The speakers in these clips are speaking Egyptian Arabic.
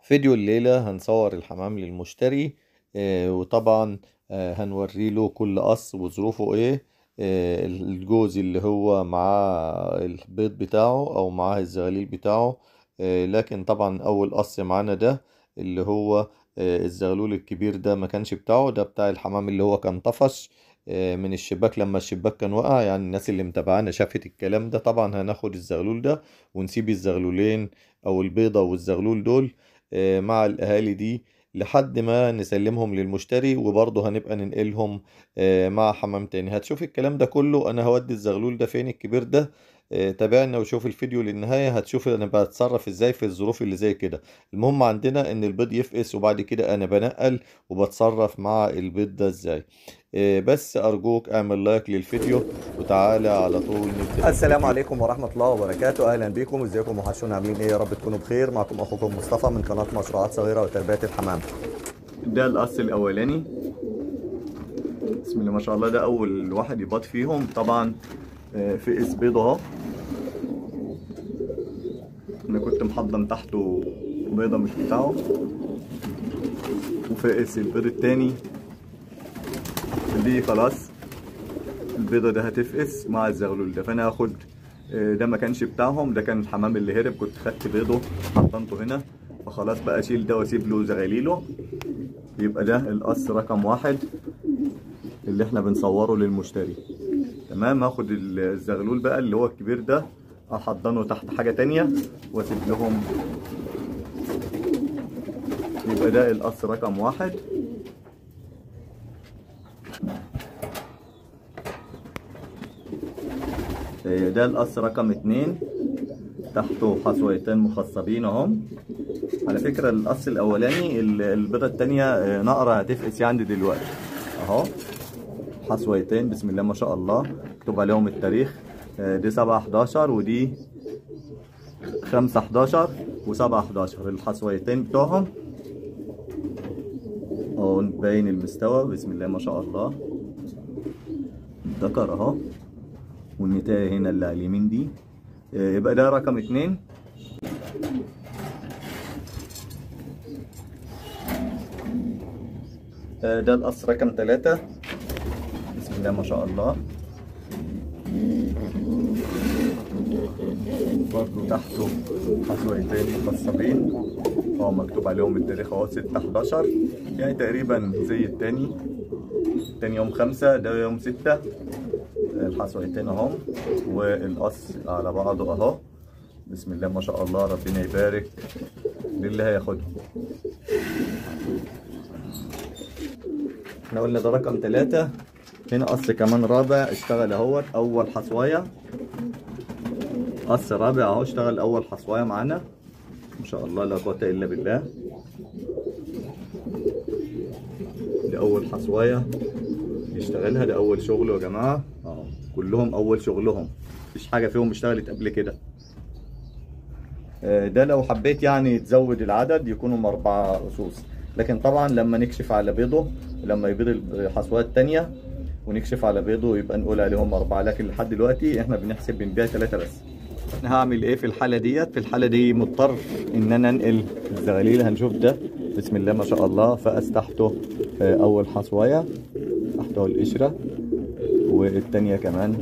فيديو الليلة هنصور الحمام للمشتري آه، وطبعا آه، هنوري له كل قص وظروفه ايه آه، الجوز اللي هو معاه البيض بتاعه او معاه الزغاليل بتاعه آه، لكن طبعا اول قص معانا ده اللي هو آه، الزغلول الكبير ده ما كانش بتاعه ده بتاع الحمام اللي هو كان طفش آه، من الشباك لما الشباك كان وقع يعني الناس اللي متابعانا شافت الكلام ده طبعا هناخد الزغلول ده ونسيب الزغلولين او البيضة والزغلول دول آه، مع الأهالي دي لحد ما نسلمهم للمشتري وبرضه هنبقى ننقلهم آه، مع حمام تاني هتشوف الكلام ده كله أنا هودي الزغلول ده فين الكبير ده آه، تابعنا وشوف الفيديو للنهاية هتشوف أنا بتصرف إزاي في الظروف اللي زي كده المهم عندنا إن البيض يفقس وبعد كده أنا بنقل وبتصرف مع البيض ده إزاي آه، بس أرجوك اعمل لايك للفيديو وتعالى على طول نبدأ السلام عليكم ورحمة الله وبركاته أهلا بكم ازيكم وحشونا عاملين ايه يا رب تكونوا بخير معكم أخوكم مصطفى من قناة مشروعات صغيرة وتربية الحمام ده القص الاولاني بسم الله ما شاء الله ده اول واحد يباط فيهم طبعا آه، فقس بيض اهو انا كنت محضن تحته بيضه مش بتاعه وفقس البيض التاني دي خلاص البيضه ده هتفقس مع الزغلول ده فانا هاخد آه، ده ما كانش بتاعهم ده كان الحمام اللي هرب كنت خدت بيضه حطنته هنا فخلاص بقى اشيل ده واسيب له زغاليله يبقى ده القص رقم واحد اللي احنا بنصوره للمشتري تمام هاخد الزغلول بقى اللي هو الكبير ده احضنه تحت حاجة تانية واسيب لهم يبقى ده القص رقم واحد آه، ده القص رقم اتنين تحته حصويتين مخصبين اهم على فكرة القص الأولاني ال- البيضة التانية آه، نقرة هتفقس يعني دلوقتي أهو حصويتين بسم الله ما شاء الله مكتوب عليهم التاريخ آه، دي سبعة حداشر ودي خمسة حداشر وسبعة حداشر الحصويتين بتوعهم اهو باين المستوى بسم الله ما شاء الله الذكر اهو والنتاية هنا اللي على اليمين دي آه، يبقى ده رقم اتنين آه، ده القص رقم ثلاثة بسم الله ما شاء الله برضه تحته حصويتين مخصبين هو مكتوب عليهم التاريخ اهو ستة حداشر يعني تقريبا زي التاني تاني يوم خمسة ده يوم ستة الحصويتين اهم والقص على بعضه اهو بسم الله ما شاء الله ربنا يبارك للي هياخدهم احنا قلنا ده رقم ثلاثة هنا قص كمان رابع اشتغل اهوت اول حصواية قص رابع اهو اشتغل اول حصواية معانا ما شاء الله لا قوة الا بالله دي اول حصواية يشتغلها ده اول شغله يا جماعة اهو كلهم اول شغلهم مفيش حاجة فيهم اشتغلت قبل كده آه، ده لو حبيت يعني تزود العدد يكونوا أربعة أسوس لكن طبعا لما نكشف على بيضه لما يبيض الحصوات التانية ونكشف على بيضه يبقى نقول عليهم أربعة لكن لحد دلوقتي احنا بنحسب بنبيع ثلاثة بس انا هعمل ايه في الحالة ديت في الحالة دي مضطر ان انا انقل الزغاليل هنشوف ده بسم الله ما شاء الله فقس تحته آه، اول حصواية تحته القشرة والتانية كمان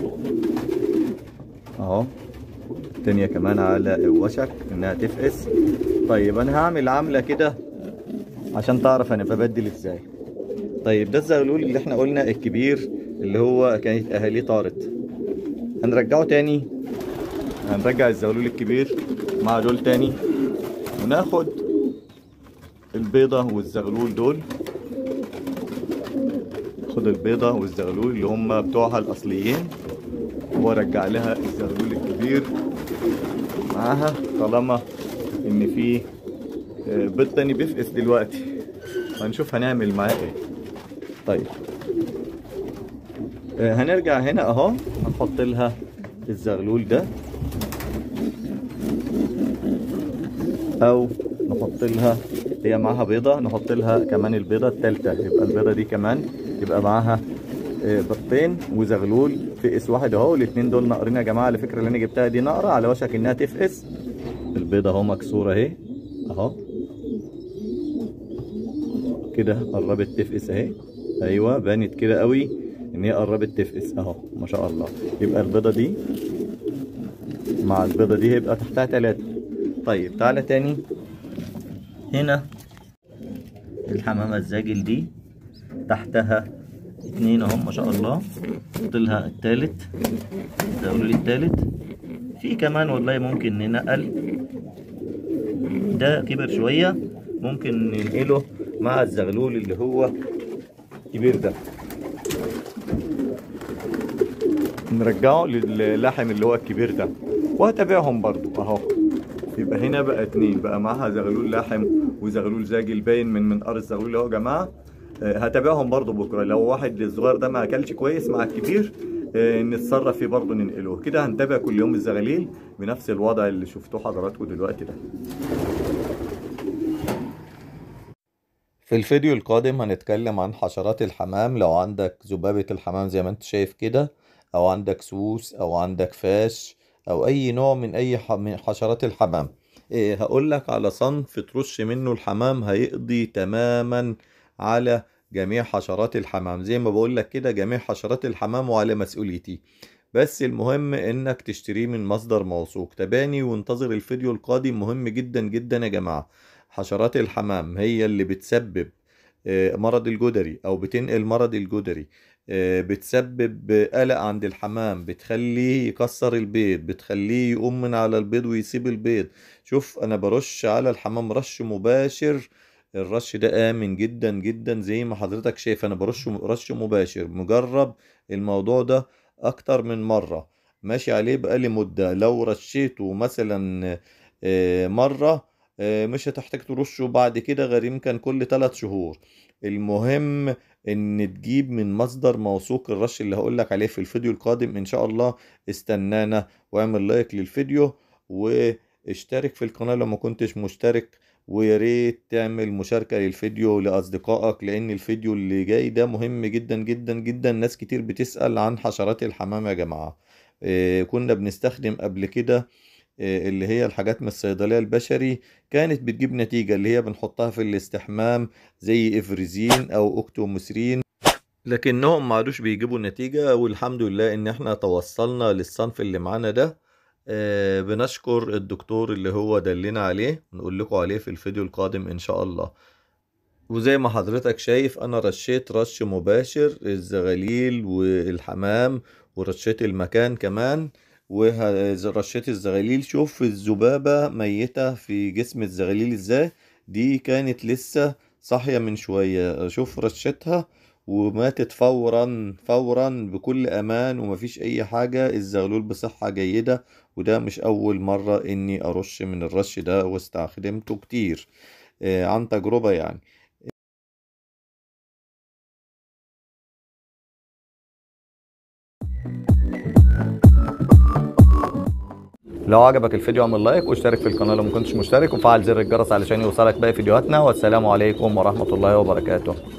اهو التانية كمان على وشك انها تفقس طيب انا هعمل عاملة كده عشان تعرف انا ببدل ازاي طيب ده الزغلول اللي احنا قلنا الكبير اللي هو كانت اهاليه طارت هنرجعه تاني هنرجع الزغلول الكبير مع دول تاني وناخد البيضة والزغلول دول خد البيضة والزغلول اللي هم بتوعها الأصليين وارجع لها الزغلول الكبير معاها طالما ان في آه، بيض تاني بيفقس دلوقتي هنشوف هنعمل معاه ايه طيب آه، هنرجع هنا اهو هنحط لها الزغلول ده او نحط لها هي معاها بيضة نحط لها كمان البيضة التالتة يبقى البيضة دي كمان يبقى معاها آه، بيضتين وزغلول فقس واحد اهو الاتنين دول نقرين يا جماعة على فكرة اللي انا جبتها دي نقرة على وشك انها تفقس البيضة اهو مكسورة اهي اهو كده قربت تفقس اهي ايوه بانت كده قوي ان هي قربت تفقس اهو ما شاء الله يبقى البيضه دي مع البيضه دي هيبقى تحتها ثلاثة طيب تعالى تاني هنا الحمامه الزاجل دي تحتها اتنين اهم ما شاء الله قلت لها التالت ده قولوا لي التالت في كمان والله ممكن ننقل ده كبر شويه ممكن ننقله مع الزغلول اللي هو كبير ده نرجعه للحم اللي هو الكبير ده وهتابعهم برضو اهو يبقى هنا بقى اتنين بقى معاها زغلول لحم وزغلول زاجل باين من منقار الزغلول اهو يا جماعه آه، هتابعهم برضو بكره لو واحد الصغير ده ما اكلش كويس مع الكبير آه، نتصرف فيه برضو ننقله كده هنتابع كل يوم الزغاليل بنفس الوضع اللي شفتوه حضراتكم دلوقتي ده في الفيديو القادم هنتكلم عن حشرات الحمام لو عندك ذبابة الحمام زي ما انت شايف كده او عندك سوس او عندك فاش او اي نوع من اي ح- من حشرات الحمام إيه هقول لك على صنف ترش منه الحمام هيقضي تماما على جميع حشرات الحمام زي ما بقول لك كده جميع حشرات الحمام وعلى مسؤوليتي بس المهم انك تشتريه من مصدر موثوق تابعني وانتظر الفيديو القادم مهم جدا جدا يا جماعة حشرات الحمام هي اللي بتسبب آه، مرض الجدري او بتنقل مرض الجدري آه، بتسبب قلق عند الحمام بتخليه يكسر البيض بتخليه يقوم من على البيض ويسيب البيض شوف انا برش على الحمام رش مباشر الرش ده آمن جدا جدا زي ما حضرتك شايف انا برش رش مباشر مجرب الموضوع ده اكتر من مرة ماشي عليه بقالي مدة لو رشيته مثلا آه، مرة آه، مش هتحتاج ترشه بعد كده غير يمكن كل ثلاث شهور المهم ان تجيب من مصدر موثوق الرش اللي هقولك عليه في الفيديو القادم ان شاء الله استنانا واعمل لايك للفيديو واشترك في القناة لو ما كنتش مشترك ويا ريت تعمل مشاركة للفيديو لأصدقائك لأن الفيديو اللي جاي ده مهم جدا جدا جدا ناس كتير بتسأل عن حشرات الحمام يا جماعة إيه كنا بنستخدم قبل كده إيه اللي هي الحاجات من الصيدلية البشري كانت بتجيب نتيجة اللي هي بنحطها في الاستحمام زي افريزين او اوكتوموسرين لكنهم ما عادوش بيجيبوا نتيجة والحمد لله ان احنا توصلنا للصنف اللي معانا ده آه بنشكر الدكتور اللي هو دلنا عليه نقول لكم عليه في الفيديو القادم ان شاء الله وزي ما حضرتك شايف انا رشيت رش مباشر الزغاليل والحمام ورشيت المكان كمان ورشيت الزغاليل شوف الذبابة ميتة في جسم الزغاليل ازاي دي كانت لسه صاحية من شوية شوف رشتها وماتت فورا فورا بكل امان ومفيش اي حاجة الزغلول بصحة جيدة وده مش اول مرة اني ارش من الرش ده واستخدمته كتير آه، عن تجربة يعني لو عجبك الفيديو اعمل لايك واشترك في القناه لو ما كنتش مشترك وفعل زر الجرس علشان يوصلك باقي فيديوهاتنا والسلام عليكم ورحمه الله وبركاته